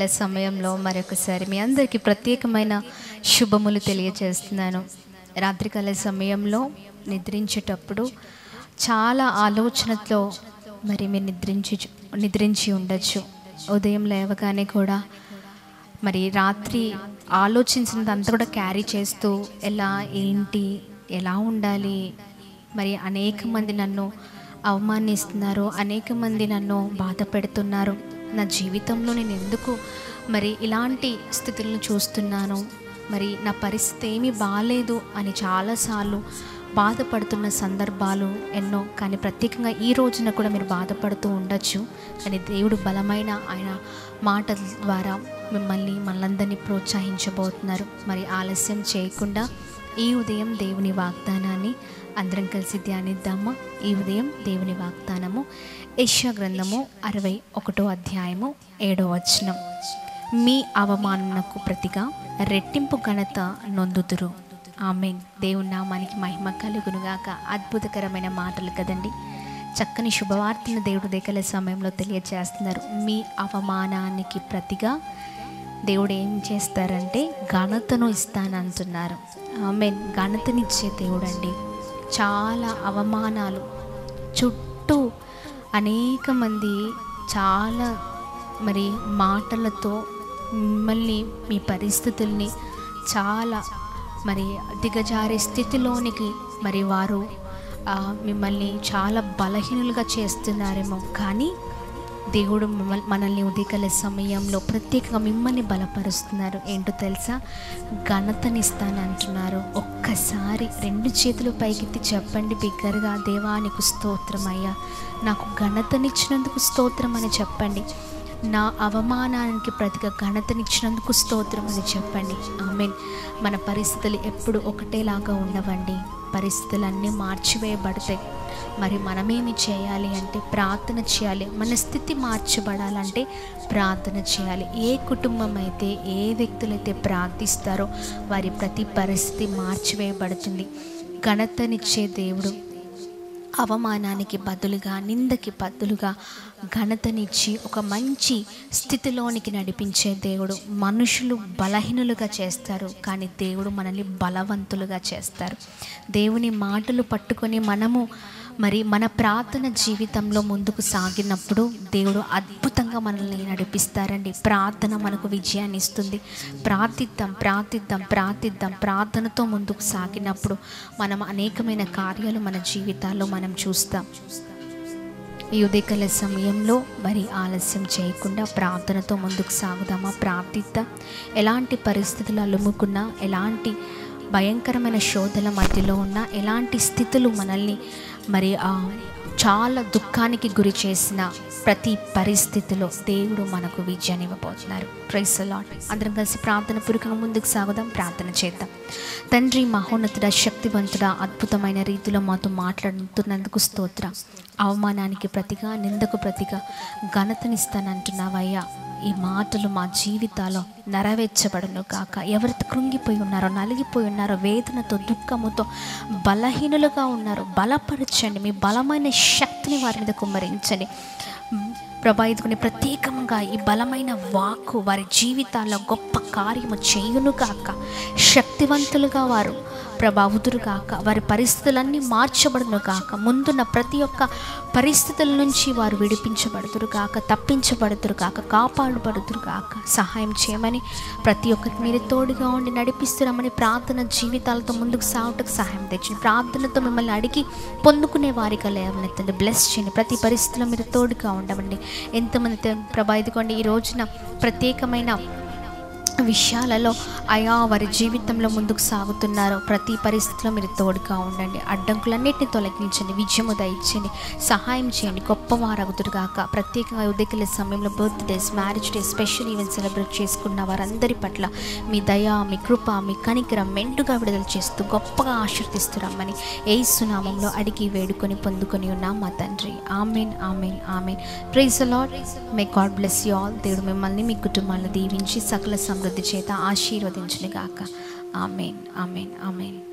సమయంలో మరొకసారి మీ అందరికీ ప్రత్యేకమైన శుభములు తెలియజేస్తున్నాను రాత్రికాల సమయంలో నిద్రించేటప్పుడు చాలా ఆలోచనతో మరి మీరు నిద్రించి నిద్రించి ఉండొచ్చు ఉదయం లేవగానే కూడా మరి రాత్రి ఆలోచించినంత కూడా క్యారీ చేస్తూ ఎలా ఏంటి ఎలా ఉండాలి మరి అనేక మంది నన్ను అవమానిస్తున్నారు అనేక మంది నన్ను బాధ పెడుతున్నారు నా జీవితంలో నేను ఎందుకు మరి ఇలాంటి స్థితులను చూస్తున్నాను మరి నా పరిస్థితి ఏమీ బాగాలేదు అని చాలాసార్లు బాధపడుతున్న సందర్భాలు ఎన్నో కానీ ప్రత్యేకంగా ఈ రోజున కూడా మీరు బాధపడుతూ ఉండొచ్చు కానీ దేవుడు బలమైన ఆయన మాటల ద్వారా మిమ్మల్ని మనందరినీ ప్రోత్సహించబోతున్నారు మరి ఆలస్యం చేయకుండా ఈ ఉదయం దేవుని వాగ్దానాన్ని అందరం కలిసి ధ్యానిద్దామా ఈ ఉదయం దేవుని వాగ్దానము యెషయా గ్రంథము అరవై ఒకటో అధ్యాయము ఏడో వచనం మీ అవమానమునకు ప్రతిగా రెట్టింపు ఘనత నొందుతురు ఆమె దేవుని నామానికి మహిమ కలుగునుగాక అద్భుతకరమైన మాటలు కదండి చక్కని శుభవార్తను దేవుడు దగ్గర సమయంలో తెలియజేస్తున్నారు మీ అవమానానికి ప్రతిగా దేవుడు ఏం చేస్తారంటే ఘనతను ఇస్తానంటున్నారు ఆమె ఘనతనిచ్చే దేవుడు అండి చాలా అవమానాలు చుట్టూ అనేక మంది చాలా మరి మాటలతో మిమ్మల్ని మీ పరిస్థితుల్ని చాలా మరి దిగజారే స్థితిలోనికి మరి వారు ఆ, మిమ్మల్ని చాలా బలహీనులుగా చేస్తున్నారేమో కానీ దేవుడు మిమ్మల్ని మనల్ని ఉదయకాల సమయంలో ప్రత్యేకంగా మిమ్మల్ని బలపరుస్తున్నారు ఏంటో తెలుసా ఘనతనిస్తాను అంటున్నారు ఒక్కసారి రెండు చేతులు పైకెత్తి చెప్పండి బిగ్గరగా దేవానికి స్తోత్రం అయ్యా నాకు ఘనతనిచ్చినందుకు స్తోత్రం అని చెప్పండి నా అవమానానికి ప్రతిగా ఘనతనిచ్చినందుకు స్తోత్రం అని చెప్పండి ఆమెన్ మన పరిస్థితులు ఎప్పుడు ఒకటేలాగా ఉండవండి పరిస్థితులన్నీ మార్చివేయబడతాయి మరి మనమేమి చేయాలి అంటే ప్రార్థన చేయాలి మన స్థితి మార్చబడాలంటే ప్రార్థన చేయాలి ఏ కుటుంబం అయితే ఏ వ్యక్తులైతే ప్రార్థిస్తారో వారి ప్రతి పరిస్థితి మార్చివేయబడుతుంది ఘనతనిచ్చే దేవుడు అవమానానికి బదులుగా నిందకి బదులుగా ఘనతనిచ్చి ఒక మంచి స్థితిలోనికి నడిపించే దేవుడు మనుషులు బలహీనులుగా చేస్తారు కానీ దేవుడు మనల్ని బలవంతులుగా చేస్తారు దేవుని మాటలు పట్టుకొని మనము మరి మన ప్రార్థన జీవితంలో ముందుకు సాగినప్పుడు దేవుడు అద్భుతంగా మనల్ని నడిపిస్తారండి ప్రార్థన మనకు విజయాన్ని ఇస్తుంది ప్రార్థిద్దాం ప్రార్థిద్దాం ప్రార్థిద్దాం ప్రార్థనతో ముందుకు సాగినప్పుడు మనం అనేకమైన కార్యాలు మన జీవితాల్లో మనం చూస్తాం ఈ ఉదయకాల సమయంలో మరి ఆలస్యం చేయకుండా ప్రార్థనతో ముందుకు సాగుదామా ప్రార్థిద్దాం ఎలాంటి పరిస్థితులు అలుముకున్నా ఎలాంటి భయంకరమైన శోధల మధ్యలో ఉన్న ఎలాంటి స్థితులు మనల్ని మరి ఆ, చాలా దుఃఖానికి గురి చేసిన ప్రతి పరిస్థితిలో దేవుడు మనకు విజయాన్ని ఇవ్వబోతున్నారు ప్రైస్ లాట్ అందరం కలిసి ప్రార్థన పూర్వకంగా ముందుకు సాగుదాం ప్రార్థన చేద్దాం తండ్రి మహోన్నతుడ శక్తివంతుడ అద్భుతమైన రీతిలో మాతో మాట్లాడుతున్నందుకు స్తోత్ర అవమానానికి ప్రతిగా నిందకు ప్రతిగా ఘనతనిస్తానంటున్నావయ్యా ఈ మాటలు మా జీవితాల్లో నెరవేర్చబడును కాక ఎవరైతే కృంగిపోయి ఉన్నారో నలిగిపోయి ఉన్నారో వేదనతో దుఃఖముతో బలహీనులుగా ఉన్నారో బలపరచండి మీ బలమైన శక్తిని వారి మీద కుమ్మరించండి ప్రభా ఇదిగోని ప్రత్యేకంగా ఈ బలమైన వాక్కు వారి జీవితాల్లో గొప్ప కార్యము చేయును కాక శక్తివంతులుగా వారు ప్రభావుతురు కాక వారి పరిస్థితులన్నీ మార్చబడును కాక ముందున్న ప్రతి ఒక్క పరిస్థితుల నుంచి వారు విడిపించబడుతురు కాక తప్పించబడుతురు కాక కాపాడబడుతురు కాక సహాయం చేయమని ప్రతి ఒక్కరికి మీరు తోడుగా ఉండి నడిపిస్తున్నామని ప్రార్థన జీవితాలతో ముందుకు సాగుటకు సహాయం తెచ్చింది ప్రార్థనతో మిమ్మల్ని అడిగి పొందుకునే వారిగా లేవనెత్తండి బ్లెస్ చేయండి ప్రతి పరిస్థితిలో మీరు తోడుగా ఉండవండి ఎంతమంది ప్రభా ఇదిగోండి ఈ రోజున ప్రత్యేకమైన విషయాలలో అయా వారి జీవితంలో ముందుకు సాగుతున్నారో ప్రతి పరిస్థితిలో మీరు తోడుగా ఉండండి అడ్డంకులన్నిటిని తొలగించండి విజయము దయచండి సహాయం చేయండి గొప్పవారగుతురు కాక ప్రత్యేకంగా ఉదయకల సమయంలో birthdays marriage day special event celebrate చేసుకున్న వారందరి పట్ల మీ దయ మీ కృప మీ కనికరం మెండుగా విడుదల చేస్తూ గొప్పగా ఆశీర్దిస్తున్నామని ఏ సునామంలో అడిగి వేడుకొని పొందుకొని ఉన్నాం మా తండ్రి amen amen amen praise lord may God bless you all దేవుడు మిమ్మల్ని మీ కుటుంబాలను దీవించి సకల సమృద్ధి చేత ఆశీర్వదించును గాక ఆమెన్ ఆమెన్ ఆమెన్